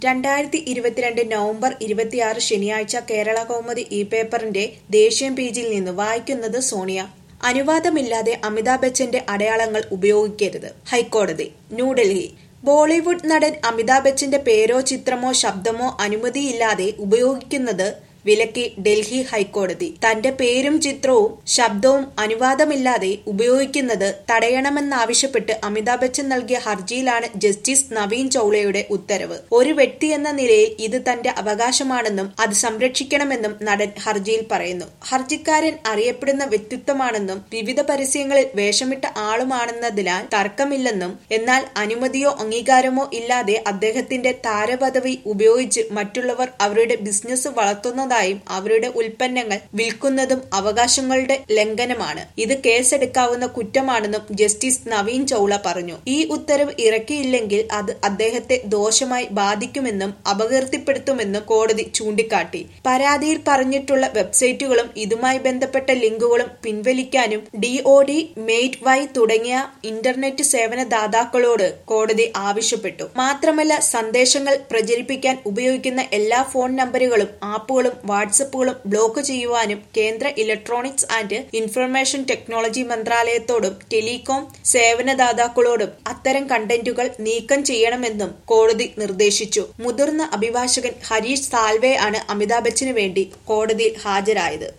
രണ്ടായിരത്തി ഇരുപത്തിരണ്ട് നവംബർ ഇരുപത്തിയാറ് ശനിയാഴ്ച കേരള കൗമുദി ഇ പേപ്പറിന്റെ ദേശീയം പേജിൽ നിന്ന് വായിക്കുന്നത് സോണിയ അനുവാദമില്ലാതെ അമിതാഭ് ബച്ചന്റെ അടയാളങ്ങൾ ഉപയോഗിക്കരുത് ഹൈക്കോടതി ന്യൂഡൽഹി ബോളിവുഡ് നടൻ അമിതാഭ് ബച്ചന്റെ പേരോ ചിത്രമോ ശബ്ദമോ അനുമതിയില്ലാതെ ഉപയോഗിക്കുന്നത് വിലക്കി ഡൽഹി ഹൈക്കോടതി തന്റെ പേരും ചിത്രവും ശബ്ദവും അനുവാദമില്ലാതെ ഉപയോഗിക്കുന്നത് തടയണമെന്നാവശ്യപ്പെട്ട് അമിതാഭ് ബച്ചൻ നൽകിയ ഹർജിയിലാണ് ജസ്റ്റിസ് നവീൻ ചൌളയുടെ ഉത്തരവ് ഒരു വ്യക്തി എന്ന നിലയിൽ ഇത് തന്റെ അവകാശമാണെന്നും അത് സംരക്ഷിക്കണമെന്നും നടൻ ഹർജിയിൽ പറയുന്നു ഹർജിക്കാരൻ അറിയപ്പെടുന്ന വ്യക്തിത്വമാണെന്നും വിവിധ പരസ്യങ്ങളിൽ വേഷമിട്ട ആളുമാണെന്നതിനാൽ തർക്കമില്ലെന്നും എന്നാൽ അനുമതിയോ അംഗീകാരമോ ഇല്ലാതെ അദ്ദേഹത്തിന്റെ താരപദവി ഉപയോഗിച്ച് മറ്റുള്ളവർ അവരുടെ ബിസിനസ് വളർത്തുന്നതായും അവരുടെ ഉൽപ്പന്നങ്ങൾ വിൽക്കുന്നതും അവകാശങ്ങളുടെ ലംഘനമാണ് ഇത് കേസെടുക്കാവുന്ന കുറ്റമാണെന്നും ജസ്റ്റിസ് നവീൻ ചൌള പറഞ്ഞു ഈ ഉത്തരവ് ഇറക്കിയില്ലെങ്കിൽ അത് അദ്ദേഹത്തെ ദോഷമായി ബാധിക്കുമെന്നും അപകീർത്തിപ്പെടുത്തുമെന്നും കോടതി ചൂണ്ടിക്കാട്ടി പരാതിയിൽ പറഞ്ഞിട്ടുള്ള വെബ്സൈറ്റുകളും ഇതുമായി ബന്ധപ്പെട്ട ലിങ്കുകളും പിൻവലിക്കാനും D O D MeitY തുടങ്ങിയ ഇന്റർനെറ്റ് സേവന ദാതാക്കളോട് കോടതി ആവശ്യപ്പെട്ടു മാത്രമല്ല സന്ദേശങ്ങൾ പ്രചരിപ്പിക്കാൻ ഉപയോഗിക്കുന്ന എല്ലാ ഫോൺ നമ്പറുകളും ആപ്പുകളും വാട്സപ്പുകളും ബ്ലോക്ക് ചെയ്യുവാനും കേന്ദ്ര ഇലക്ട്രോണിക്സ് ആൻഡ് ഇൻഫർമേഷൻ ടെക്നോളജി മന്ത്രാലയത്തോടും ടെലികോം സേവനദാതാക്കളോടും അത്തരം കണ്ടന്റുകൾ നീക്കം ചെയ്യണമെന്നും കോടതി നിർദ്ദേശിച്ചു മുതിർന്ന അഭിഭാഷകൻ ഹരീഷ് സാൽവെ ആണ് അമിതാഭ് ബച്ചന് വേണ്ടി കോടതിയിൽ ഹാജരായത്